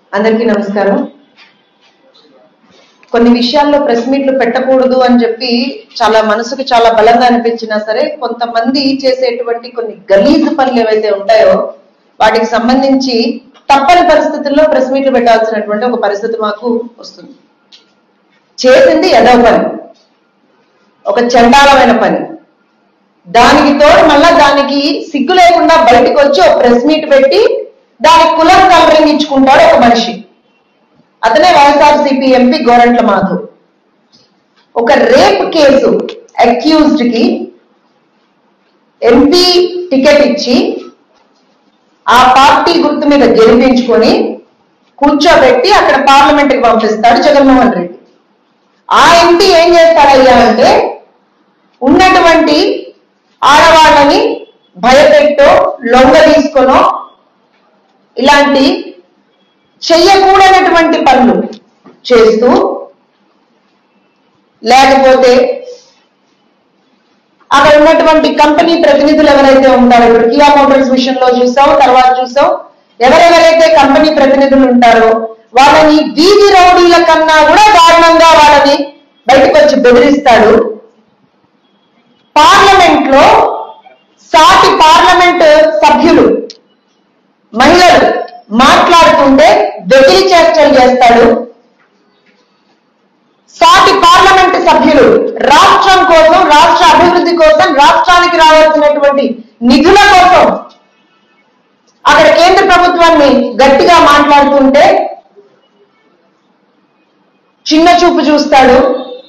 అందరికీ నమస్కారం కొన్ని విషయాల్లో ప్రెస్ మీట్లు పెట్టకూడదు అని చెప్పి చాలా మనసుకు చాలా బలంగా అనిపించినా సరే కొంతమంది చేసేటువంటి కొన్ని గలీజు పనులు ఏవైతే ఉంటాయో వాటికి సంబంధించి తప్పని పరిస్థితుల్లో ప్రెస్ మీట్లు పెట్టాల్సినటువంటి ఒక పరిస్థితి మాకు వస్తుంది చేసింది ఎదవ పని ఒక చండాలమైన పని దానికి తోడు మళ్ళా దానికి సిగ్గు లేకుండా బయటకు వచ్చి ఒక ప్రెస్ మీట్ పెట్టి దానికి కులం కలరింగ్ ఇచ్చుకుంటాడు ఒక మనిషి అతనే వైఎస్ఆర్సీపీ ఎంపీ గోరంట్ల మాధవ్ ఒక రేప్ కేసు అక్యూజ్డ్ కి ఎంపీ టికెట్ ఇచ్చి ఆ పార్టీ గుర్తు మీద గెలిపించుకొని కూర్చోబెట్టి అక్కడ పార్లమెంట్ కి పంపిస్తాడు జగన్మోహన్ రెడ్డి ఆ ఎంపీ ఏం చేస్తాడయ్యా అంటే ఉన్నటువంటి ఆడవాళ్ళని భయపెట్టో లొంగ తీసుకొనో ఇలాంటి చెయ్యకూడనటువంటి పనులు చేస్తూ లేకపోతే అక్కడ ఉన్నటువంటి కంపెనీ ప్రతినిధులు ఎవరైతే ఉంటారో ఇప్పుడు కియా మోటార్స్ విషయంలో చూసాం తర్వాత చూసాం ఎవరెవరైతే కంపెనీ ప్రతినిధులు ఉంటారో వాళ్ళని వీధి రౌడీల కన్నా కూడా దారుణంగా వాళ్ళని బయటకు వచ్చి బెదిరిస్తాడు పార్లమెంట్ లో సాటి పార్లమెంట్ సభ్యులు మహిళలు మాట్లాడుతుంటే బెదిరి చేష్టలు చేస్తాడు సాటి పార్లమెంట్ సభ్యులు రాష్ట్రం కోసం రాష్ట్ర అభివృద్ధి కోసం రాష్ట్రానికి రావాల్సినటువంటి నిధుల కోసం అక్కడ కేంద్ర ప్రభుత్వాన్ని గట్టిగా మాట్లాడుతుంటే చిన్న చూపు చూస్తాడు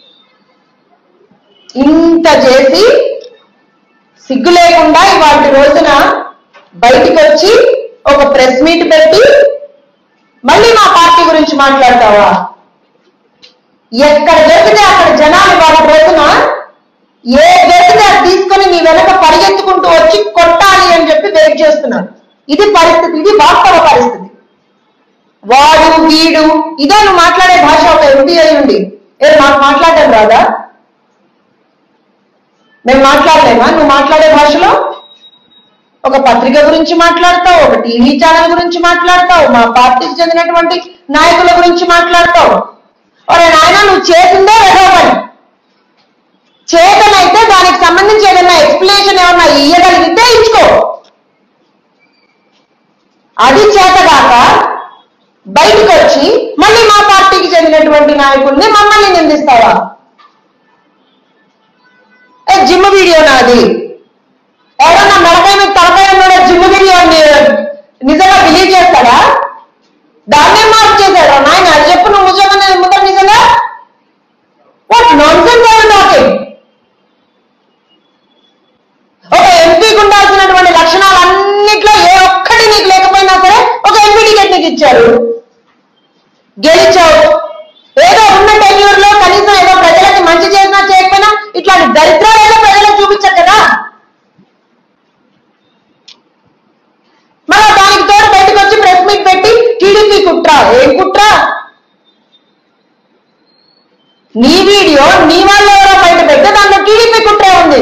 ఇంత చేసి సిగ్గు లేకుండా ఇవాటి రోజున బయటికి వచ్చి ఒక ప్రెస్ మీట్ పెట్టి మళ్ళీ మా పార్టీ గురించి మాట్లాడతావా ఎక్కడ దొరికితే అక్కడ జనాలు వాళ్ళ రోజున ఏ దొరికితే అది తీసుకొని నీ వెనక పరిగెత్తుకుంటూ వచ్చి కొట్టాలి అని చెప్పి వెయిట్ చేస్తున్నారు ఇది పరిస్థితి ఇది వాస్తవ పరిస్థితి వాడు వీడు ఇదే నువ్వు మాట్లాడే భాష ఒక ఎంపీ అయి ఉండి ఏ మాకు మాట్లాడడం రాదా మేము మాట్లాడలేమా నువ్వు మాట్లాడే భాషలో ఒక పత్రిక గురించి మాట్లాడతావు ఒక టీవీ ఛానల్ గురించి మాట్లాడతావు మా పార్టీకి చెందినటువంటి నాయకుల గురించి మాట్లాడతావు ఒరే నాయన నువ్వు చేసిందే ఏదో పని చేతనైతే దానికి సంబంధించి ఏదైనా ఎక్స్ప్లెనేషన్ ఏమన్నా ఇయ్యగలిగితే ఇచ్చుకో అది చేతగాక బయటకు వచ్చి మళ్ళీ మా పార్టీకి చెందినటువంటి నాయకుల్ని మమ్మల్ని నిందిస్తావా ఏ జిమ్ వీడియో నాది ఎవరన్నా మెడకాయ మీద తలకాయ ఉన్నాడో జిమ్ వీడియో నిజంగా బిలీవ్ చేస్తాడా దాన్నే మార్క్ చేశాడు నాయన అది చెప్పు నువ్వు ఉద్యోగం ముందర నిజంగా వాట్ నాన్ సెన్స్ టాకింగ్ ఒక ఎంపీకి ఉండాల్సినటువంటి లక్షణాలన్నిట్లో ఏ ఒక్కటి నీకు లేకపోయినా సరే ఒక ఎంపీ టికెట్ నీకు ఇచ్చారు గెలిచావు ఏదో ఉన్న టెన్యూర్ లో కనీసం ఏదో ప్రజలకి మంచి చేసినా చేయకపోయినా ఇట్లాంటి దరిద్రాలు ఏదో ప్రజలకు చూపించరు కదా మళ్ళా దానికి తోడు బయటకు వచ్చి ప్రెస్ మీట్ పెట్టి టీడీపీ కుట్ర ఏం కుట్ర నీ వీడియో నీ వాళ్ళు ఎవరో బయట పెడితే దాంట్లో టీడీపీ కుట్ర ఉంది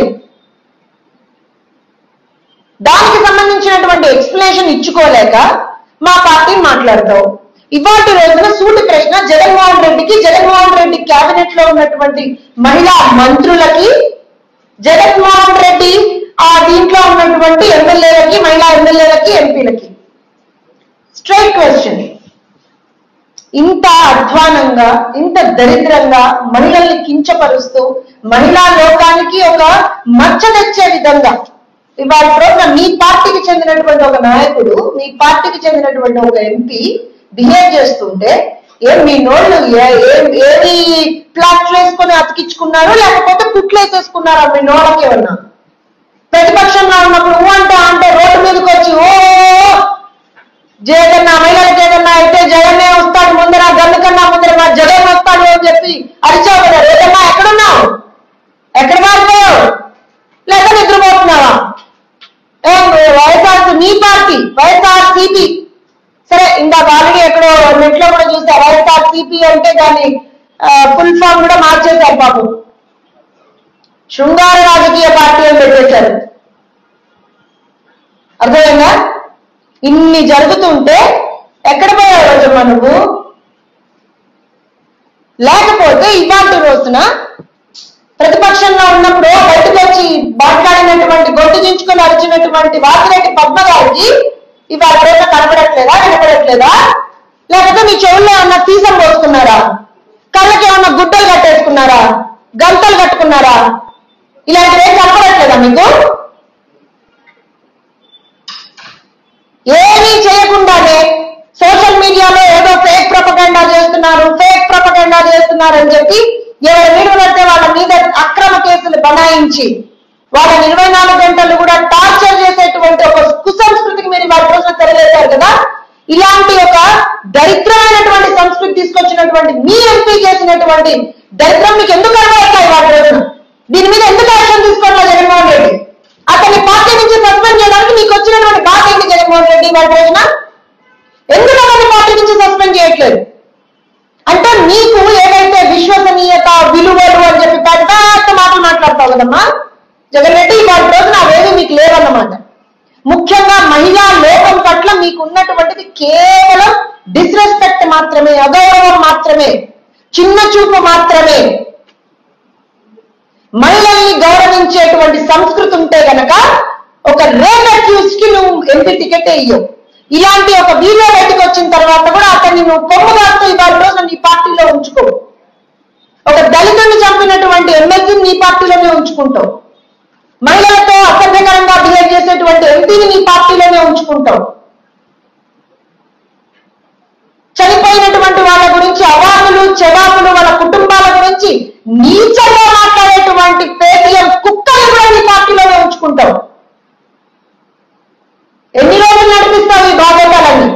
దానికి సంబంధించినటువంటి ఎక్స్ప్లెనేషన్ ఇచ్చుకోలేక మా పార్టీని మాట్లాడతావు ఇవాటి రోజున సూటి ప్రశ్న జగన్మోహన్ రెడ్డికి జగన్మోహన్ రెడ్డి కేబినెట్ లో ఉన్నటువంటి మహిళా మంత్రులకి జగన్మోహన్ రెడ్డి ఆ దీంట్లో ఉన్నటువంటి ఎమ్మెల్యేలకి మహిళా ఎమ్మెల్యేలకి ఎంపీలకి స్ట్రైట్ క్వశ్చన్ ఇంత అధ్వానంగా ఇంత దరిద్రంగా మహిళల్ని కించపరుస్తూ మహిళా లోకానికి ఒక మచ్చ తెచ్చే విధంగా ఇవాళ రోజున మీ పార్టీకి చెందినటువంటి ఒక నాయకుడు మీ పార్టీకి చెందినటువంటి ఒక ఎంపీ బిహేవ్ చేస్తుంటే ఏం మీ నోళ్ళు ఏ- ఏ- ఏది ప్లాట్లు వేసుకొని అతికించుకున్నారు లేకపోతే కుట్లు వేసేసుకున్నారా మీ నోళ్ళకి ఏమన్నా ప్రతిపక్షంలో ఉన్నప్పుడు ఊ అంటే అంటే రోడ్డు మీదకి వచ్చి ఓ జగన్న మహిళలకు ఏదన్నా అయితే జగన్నే వస్తాడు ముందర గన్ను కన్నా ముందర మా జగన్ వస్తాడు అని చెప్పి అరిచావు కదా రేదమ్మా ఎక్కడున్నావు ఎక్కడ మారిపోయావు లేక నిద్రపోతున్నావా ఏం వైఎస్ఆర్ మీ పార్టీ వైఎస్ఆర్ సిపి సరే ఇందాక ఆల్రెడీ ఎక్కడో నెట్ లో కూడా చూసా వైఎస్ఆర్ సిపి అంటే దాన్ని ఫుల్ ఫామ్ కూడా మార్చేశారు పాపం శృంగార రాజకీయ పార్టీ అని పెట్టేశారు అర్థమైందా ఇన్ని జరుగుతుంటే ఎక్కడ పోయావు రోజమ్మా నువ్వు లేకపోతే ఇవాళ రోజున ప్రతిపక్షంలో ఉన్నప్పుడు బయటకు వచ్చి మాట్లాడినటువంటి గొంతు చించుకొని అరిచినటువంటి వాసిరెడ్డి పద్మ గారికి ఇవాళ రోజు కనపడట్లేదా వినపడట్లేదా లేకపోతే మీ చెవుల్లో ఏమన్నా సీసం పోసుకున్నారా కళ్ళకి ఏమన్నా గుడ్డలు కట్టేసుకున్నారా గంతలు కట్టుకున్నారా ఇలాంటివి ఏం కనపడట్లేదా మీకు ఏమీ చేయకుండానే సోషల్ మీడియాలో ఏదో ఫేక్ ప్రపగండా చేస్తున్నారు ఫేక్ ప్రపగండా చేస్తున్నారు అని చెప్పి ఎవరు వీడు పడితే వాళ్ళ మీద అక్రమ కేసులు బనాయించి వాళ్ళని ఇరవై నాలుగు గంటలు కూడా టార్చర్ చేసేటువంటి ఒక కుసంస్కృతికి మీరు వాళ్ళ రోజున తెరలేశారు కదా ఇలాంటి ఒక దరిద్రమైనటువంటి సంస్కృతి తీసుకొచ్చినటువంటి మీ ఎంపీ చేసినటువంటి దరిద్రం మీకు ఎందుకు అర్థమవుతాయి వాళ్ళ రోజున దీని మీద ఎందుకు యాక్షన్ తీసుకోవట్లేదు జగన్మోహన్ రెడ్డి అతన్ని పార్టీ నుంచి సస్పెండ్ చేయడానికి మీకు వచ్చినటువంటి బాధ ఏంటి జగన్మోహన్ రెడ్డి వాళ్ళ రోజున ఎందుకు అతన్ని పార్టీ నుంచి సస్పెండ్ చేయట్లేదు అంటే మీకు ఏదైతే విశ్వసనీయత విలువలు అని చెప్పి పెద్ద పెద్ద మాటలు మాట్లాడతావు కదమ్మా జగన్ రెడ్డి వాళ్ళ రోజున అవేవి మీకు లేవన్నమాట ముఖ్యంగా మహిళా లోపం పట్ల మీకు ఉన్నటువంటిది కేవలం డిస్రెస్పెక్ట్ మాత్రమే అగౌరవం మాత్రమే చిన్న చూపు మాత్రమే మహిళల్ని గౌరవించేటువంటి సంస్కృతి ఉంటే గనక ఒక రేప్ అక్యూజ్ కి నువ్వు ఎంపీ టికెట్ ఇయ్యవు ఇలాంటి ఒక వీడియో బయటకు వచ్చిన తర్వాత కూడా అతన్ని నువ్వు కొమ్ముగాస్తూ ఇవాళ రోజున నీ పార్టీలో ఉంచుకో ఒక దళితుడిని చంపినటువంటి ఎమ్మెల్సీని నీ పార్టీలోనే ఉంచుకుంటావు మహిళలతో అసభ్యకరంగా బిహేవ్ చేసేటువంటి ఎంపీని నీ పార్టీలోనే ఉంచుకుంటావు చనిపోయినటువంటి వాళ్ళ గురించి అవాకులు చెవాకులు వాళ్ళ కుటుంబాల గురించి నీచంగా మాట్లాడేటువంటి పేటీఎం కుక్కలు కూడా నీ పార్టీలోనే ఉంచుకుంటావు ఎన్ని రోజులు నడిపిస్తావు ఈ బాగోతాలన్నీ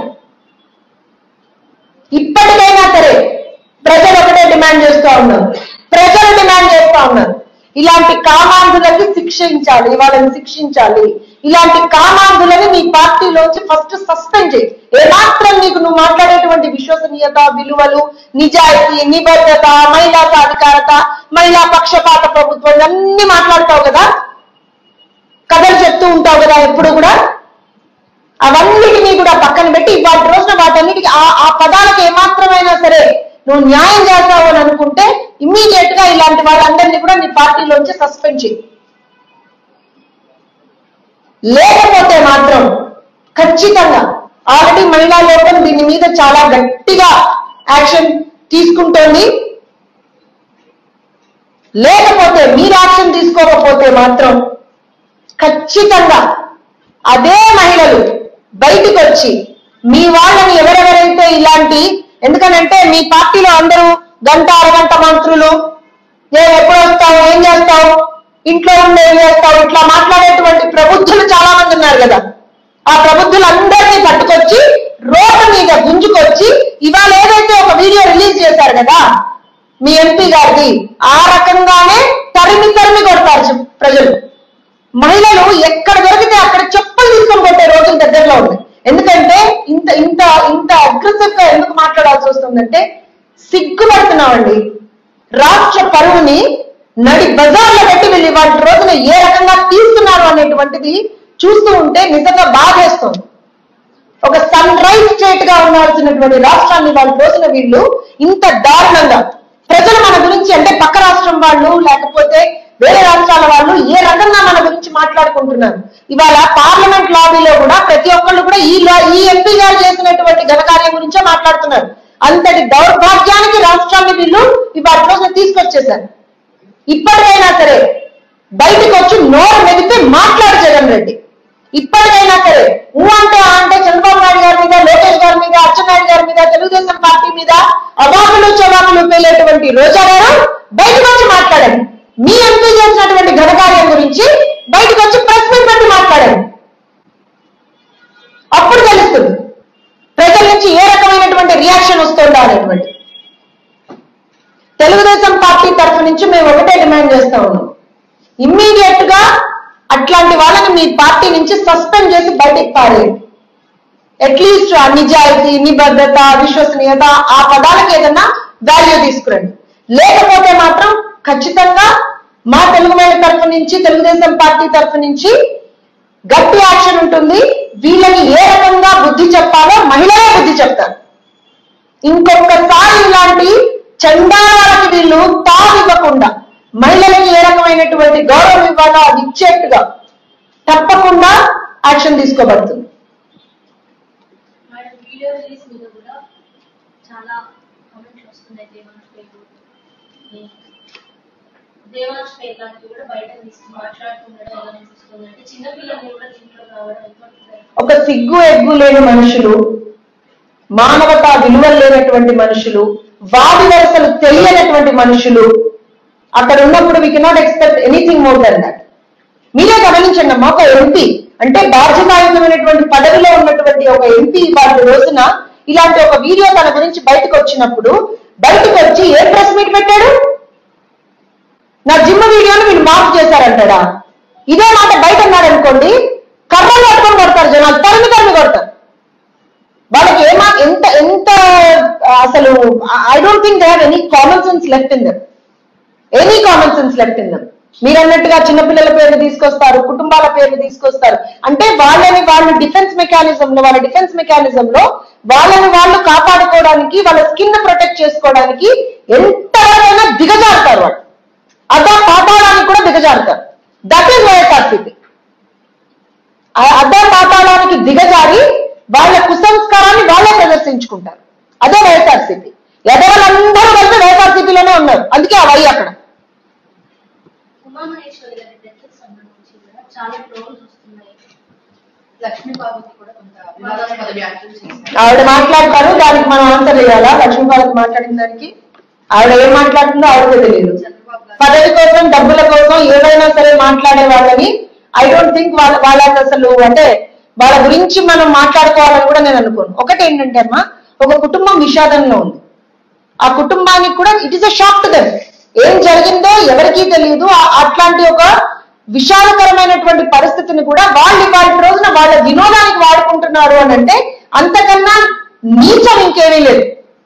ఇప్పటికైనా సరే ప్రజలు ఒకటే డిమాండ్ చేస్తూ ఉన్నారు ప్రజలు డిమాండ్ చేస్తూ ఉన్నారు ఇలాంటి కామాంధులకి శిక్షించాలి వాళ్ళని శిక్షించాలి ఇలాంటి కామాంధులని మీ పార్టీలోంచి ఫస్ట్ సస్పెండ్ చేయి ఏమాత్రం నీకు నువ్వు మాట్లాడేటువంటి విశ్వసనీయత విలువలు నిజాయితీ నిబద్ధత మహిళా సాధికారత మహిళా పక్షపాత ప్రభుత్వం ఇవన్నీ మాట్లాడతావు కదా కథలు చెప్తూ ఉంటావు కదా ఎప్పుడు కూడా అవన్నిటినీ కూడా పక్కన పెట్టి వాటి రోజున వాటన్నిటికి ఆ ఆ పదాలకు ఏమాత్రమైనా సరే నువ్వు న్యాయం చేస్తావు అని అనుకుంటే ఇమ్మీడియట్ గా ఇలాంటి వాళ్ళందరినీ కూడా నీ పార్టీలోంచి సస్పెండ్ చేయి లేకపోతే మాత్రం ఖచ్చితంగా ఆల్రెడీ మహిళా లోకం దీని మీద చాలా గట్టిగా యాక్షన్ తీసుకుంటోంది లేకపోతే మీరు యాక్షన్ తీసుకోకపోతే మాత్రం ఖచ్చితంగా అదే మహిళలు బయటికి వచ్చి మీ వాళ్ళని ఎవరెవరైతే ఇలాంటి ఎందుకనంటే మీ పార్టీలో అందరూ గంట అరగంట మంత్రులు ఏ ఎప్పుడు వస్తావు ఏం చేస్తావు ఇంట్లో ఉండి ఏం చేస్తావు ఇట్లా మాట్లాడేటువంటి ప్రబుద్ధులు చాలా మంది ఉన్నారు కదా ఆ ప్రబుద్ధులందరినీ పట్టుకొచ్చి రోడ్డు మీద గుంజుకొచ్చి ఇవాళ ఏదైతే ఒక వీడియో రిలీజ్ చేశారు కదా మీ ఎంపీ గారిది ఆ రకంగానే తరిమి తరిమి కొడతారు చెప్- ప్రజలు మహిళలు ఎక్కడ దొరికితే అక్కడ చెప్పులు తీసుకొని కొట్టే రోజులు దగ్గరలో ఉంది ఎందుకంటే ఇంత ఇంత ఇంత అగ్రెసివ్ గా ఎందుకు మాట్లాడాల్సి వస్తుందంటే సిగ్గుపడుతున్నామండి రాష్ట్ర పరువుని నడి బజార్లో పెట్టి వీళ్ళు వాటి రోజున ఏ రకంగా తీస్తున్నారు అనేటువంటిది చూస్తూ ఉంటే నిజంగా బాధేస్తుంది ఒక సన్ రైజ్ స్టేట్ గా ఉండాల్సినటువంటి రాష్ట్రాన్ని వాళ్ళ రోజున వీళ్ళు ఇంత దారుణంగా ప్రజలు మన గురించి అంటే పక్క రాష్ట్రం వాళ్ళు లేకపోతే వేరే రాష్ట్రాల వాళ్ళు ఏ రకంగా మన గురించి మాట్లాడుకుంటున్నారు ఇవాళ పార్లమెంట్ లాబీలో కూడా ప్రతి ఒక్కళ్ళు కూడా ఈ లా ఈ ఎంపీ గారు చేసినటువంటి ఘనకార్యం గురించే మాట్లాడుతున్నారు అంతటి దౌర్భాగ్యానికి రాష్ట్రాన్ని వీళ్ళు ఇవాళ రోజున తీసుకొచ్చేశారు ఇప్పటికైనా సరే బయటకు వచ్చి నోరు మెదిపి మాట్లాడు జగన్ రెడ్డి ఇప్పటికైనా సరే ఊ అంటే ఆ అంటే చంద్రబాబు నాయుడు గారి మీద లోకేష్ గారి మీద అచ్చెన్నాయుడు గారి మీద తెలుగుదేశం పార్టీ మీద అవాకులు చవాకులు పేలేటువంటి రోజా గారు బయటకు వచ్చి మాట్లాడండి మీ ఎంపీ చేసినటువంటి ఘనకార్యం గురించి బయటకు వచ్చి ప్రెస్ మీట్ పెట్టి మాట్లాడండి అప్పుడు తెలుస్తుంది ప్రజల నుంచి ఏ రకమైనటువంటి రియాక్షన్ వస్తుందా అనేటువంటి తెలుగుదేశం పార్టీ తరఫు నుంచి మేము ఒకటే డిమాండ్ చేస్తా ఉన్నాం ఇమ్మీడియట్ గా అట్లాంటి వాళ్ళని మీ పార్టీ నుంచి సస్పెండ్ చేసి బయటికి పారేయండి అట్లీస్ట్ ఆ నిజాయితీ నిబద్ధత విశ్వసనీయత ఆ పదాలకు ఏదన్నా వాల్యూ తీసుకురండి లేకపోతే మాత్రం ఖచ్చితంగా మా తెలుగు వాళ్ళ తరఫు నుంచి తెలుగుదేశం పార్టీ తరఫు నుంచి గట్టి యాక్షన్ ఉంటుంది వీళ్ళని ఏ రకంగా బుద్ధి బుద్ధి చెప్పాలో మహిళలే బుద్ధి చెప్తారు ఇంకొకసారి ఇలాంటి చండాలాలకి వీళ్ళు తావివ్వకుండా మహిళలకి ఏ రకమైనటువంటి గౌరవం ఇవ్వాలో అది ఇచ్చేట్టుగా తప్పకుండా యాక్షన్ తీసుకోబడుతుంది మేడం వీడియో రిలీజ్ మీద కూడా చాలా కామెంట్లు వస్తున్నాయి దేవాంశ్ పేరు దేవాంశ్ పేరు లాంటివి కూడా బయట తీసుకుని మాట్లాడుతుండడం ఎలా అనిపిస్తుంది అంటే చిన్నపిల్లల్ని కూడా దీంట్లో రావడం ఇవ్వట్లేదు ఒక సిగ్గు ఎగ్గు లేని మనుషులు మానవత విలువలు లేనటువంటి మనుషులు వాది వరసలు తెలియనటువంటి మనుషులు అక్కడ ఉన్నప్పుడు we cannot expect anything more than that మీరే గమనించండి అమ్మా ఒక ఎంపీ అంటే బాధ్యతాయుతమైనటువంటి పదవిలో ఉన్నటువంటి ఒక ఎంపీ వాళ్ళ రోజున ఇలాంటి ఒక వీడియో తన గురించి బయటకు వచ్చినప్పుడు బయటకు వచ్చి ఏ ప్రెస్ మీట్ పెట్టాడు నా జిమ్ వీడియోని మీరు మార్క్ చేశారంటాడా ఇదే మాట బయట అన్నాడు అనుకోండి కర్రలు పట్టుకొని కొడతారు జనాలు తరిమి తరిమి కొడతారు వాళ్ళకి ఏమా ఎంత ఎంత ఆ, అసలు I don't think they have any common sense left in them any common sense left in them మీరు అన్నట్టుగా చిన్నపిల్లల పేర్లు తీసుకొస్తారు కుటుంబాల పేర్లు తీసుకొస్తారు అంటే వాళ్ళని వాళ్ళు డిఫెన్స్ మెకానిజం లో వాళ్ళ డిఫెన్స్ మెకానిజం లో వాళ్ళని వాళ్ళు కాపాడుకోవడానికి వాళ్ళ స్కిన్ ప్రొటెక్ట్ చేసుకోవడానికి ఎంతవరైనా దిగజారుతారు వాళ్ళు అదా పాతాళానికి కూడా దిగజారుతారు దట్ ఈస్ వైఎస్ఆర్సీపీ అద్దం పాతాళానికి దిగజారి వాళ్ళ కుసంస్కారాన్ని వాళ్ళే ప్రదర్శించుకుంటారు అదే వైఎస్ఆర్సీపీ ఎదవలందరూ కలిపి వైఎస్ఆర్సీపీలోనే ఉన్నారు అందుకే ఆ వై అక్కడ ఉమామహేశ్వరి గారి డెత్ సంబంధించి కూడా చాలా ట్రోల్స్ వస్తున్నాయి లక్ష్మీ పార్వతి కూడా కొంత వివాదాస్పద వ్యాఖ్యలు చేశారు ఆవిడ మాట్లాడతారు దానికి మనం ఆన్సర్ చేయాలా లక్ష్మీపార్వతి మాట్లాడిన దానికి ఆవిడ ఏం మాట్లాడుతుందో ఆవిడకే తెలియదు చంద్రబాబు గారు పదవి కోసం డబ్బుల కోసం ఏదైనా సరే మాట్లాడే వాళ్ళని ఐ డోంట్ థింక్ వాళ్ళ వాళ్ళకి అసలు అంటే వాళ్ళ గురించి మనం మాట్లాడుకోవాలని కూడా నేను అనుకోను ఒకటి ఏంటంటే అమ్మా ఒక కుటుంబం విషాదంలో ఉంది ఆ కుటుంబానికి కూడా it is a shock to them ఏం జరిగిందో ఎవరికీ తెలియదు ఆ- అట్లాంటి ఒక విషాదకరమైనటువంటి పరిస్థితిని కూడా వాళ్ళు ఇవాళ రోజున వాళ్ళ వినోదానికి వాడుకుంటున్నారు అని అంటే అంతకన్నా నీచం ఇంకేమీ లేదు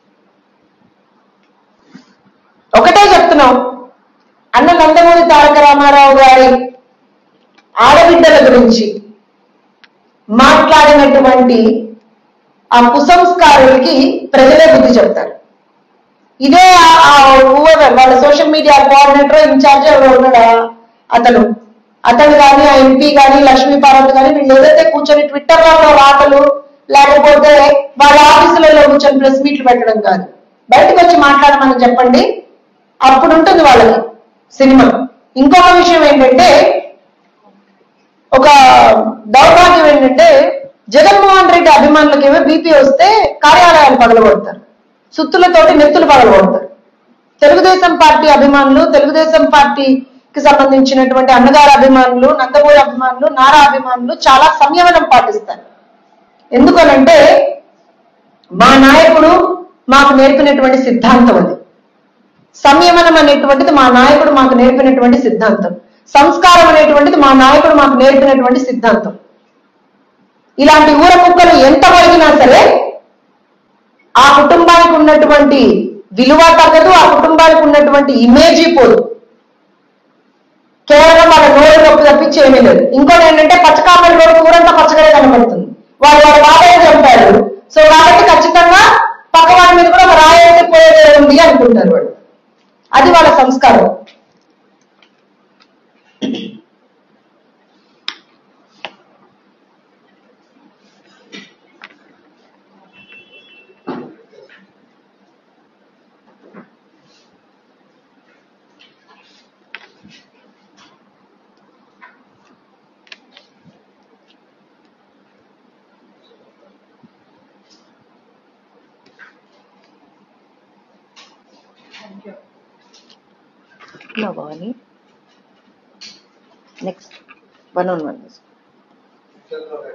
ఒకటే చెప్తున్నాం అన్న నందమూరి తారక రామారావు గారి ఆడబిడ్డల గురించి మాట్లాడినటువంటి ఆ కుసంస్కారులకి ప్రజలే బుద్ధి చెప్తారు ఇదే ఆ- ఆ whoever, వాళ్ళ సోషల్ మీడియా కోఆర్డినేటర్ ఇన్ఛార్జ్ ఎవరో ఉన్నాడా అతను అతను కానీ ఆ ఎంపీ కానీ లక్ష్మీ పార్వతి కానీ వీళ్ళు ఏదైతే కూర్చొని ట్విట్టర్లలో రాతలు లేకపోతే వాళ్ళ ఆఫీసులలో కూర్చొని ప్రెస్ మీట్లు పెట్టడం కాదు బయటకు వచ్చి మాట్లాడమని చెప్పండి అప్పుడు ఉంటుంది వాళ్ళకి సినిమా ఇంకొక విషయం ఏంటంటే ఒక దౌర్భాగ్యం ఏంటంటే జగన్మోహన్ రెడ్డి అభిమానులకేమో బీపీ వస్తే కార్యాలయాలు పగలగొడతారు సుత్తులతోటి నెత్తులు పగలగొడతారు తెలుగుదేశం పార్టీ అభిమానులు తెలుగుదేశం పార్టీకి సంబంధించినటువంటి అన్నగారు అభిమానులు నందమూరి అభిమానులు నారా అభిమానులు చాలా సంయమనం పాటిస్తారు ఎందుకనంటే మా నాయకుడు మాకు నేర్పినటువంటి సిద్ధాంతం అది సంయమనం అనేటువంటిది మా నాయకుడు మాకు నేర్పినటువంటి సిద్ధాంతం సంస్కారం అనేటువంటిది మా నాయకుడు మాకు నేర్పినటువంటి సిద్ధాంతం ఇలాంటి ఊర కుక్కలు ఎంత వలిగినా సరే ఆ కుటుంబానికి ఉన్నటువంటి విలువ తగ్గదు ఆ కుటుంబానికి ఉన్నటువంటి ఇమేజీ పోదు కేవలం వాళ్ళ నోరు నొప్పి తప్పించి ఏమీ లేదు ఇంకోటి ఏంటంటే పచ్చకామరి రోడ్డు ఊరంతా పచ్చగానే కనబడుతుంది వాళ్ళు వాళ్ళ బాబాయ్ చంపారు సో కాబట్టి ఖచ్చితంగా పక్క వాళ్ళ మీద కూడా ఒక రాయి అయితే పోయేదే ఉంది అనుకుంటారు వాళ్ళు అది వాళ్ళ సంస్కారం thank you No, Bhavani. Next. One on one.